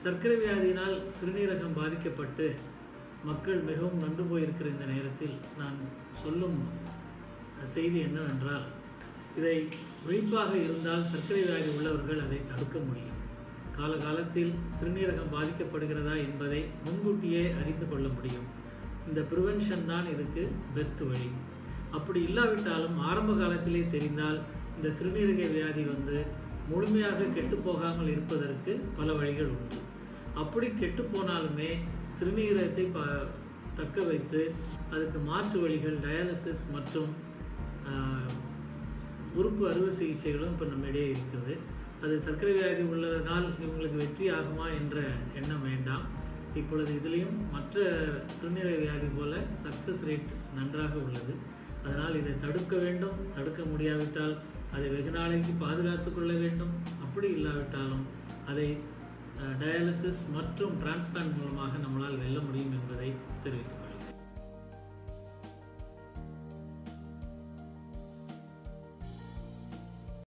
சர்க்கரை வியாதியினால் சிறுநீரகம் பாதிக்கப்பட்டு மக்கள் மிகவும் நொந்து போயிருக்கிற இந்த நேரத்தில் நான் சொல்லும் செய்தி என்னவென்றால் இதை விழிப்பாக இருந்தால் சர்க்கரை வியாதி உள்ளவர்கள் அதை தடுக்க முடியும் காலகாலத்தில் சிறுநீரகம் பாதிக்கப்படுகிறதா என்பதை முன்கூட்டியே அறிந்து கொள்ள முடியும் இந்த ப்ரிவென்ஷன் தான் இதுக்கு பெஸ்ட் வழி அப்படி இல்லாவிட்டாலும் ஆரம்ப காலத்திலே தெரிந்தால் இந்த சிறுநீரக வியாதி வந்து முழுமையாக கெட்டு போகாமல் இருப்பதற்கு பல வழிகள் உண்டு அப்படி கெட்டு போனாலுமே சிறுநீரகத்தை ப தக்க வைத்து அதுக்கு மாற்று வழிகள் டயாலிசிஸ் மற்றும் ஆஹ், உறுப்பு அறுவை சிகிச்சைகளும் இப்போ நம்மிடையே இருக்கிறது அது சர்க்கரை வியாதி உள்ளதனால் இவங்களுக்கு வெற்றி ஆகுமா என்ற எண்ணம் வேண்டாம் இப்பொழுது இதுலேயும் மற்ற சிறுநீரக வியாதி போல சக்ஸஸ் ரேட் நன்றாக உள்ளது அதனால் இதை தடுக்க வேண்டும் தடுக்க முடியாவிட்டால் அதை வெகு நாளைக்கு பாதுகாத்து கொள்ள வேண்டும் அப்படி இல்லாவிட்டாலும் அதை டயாலிசிஸ் மற்றும் டிரான்ஸ்பிளான்ட் மூலமாக நம்மளால் வெல்ல முடியும் என்பதை தெரிவித்துக்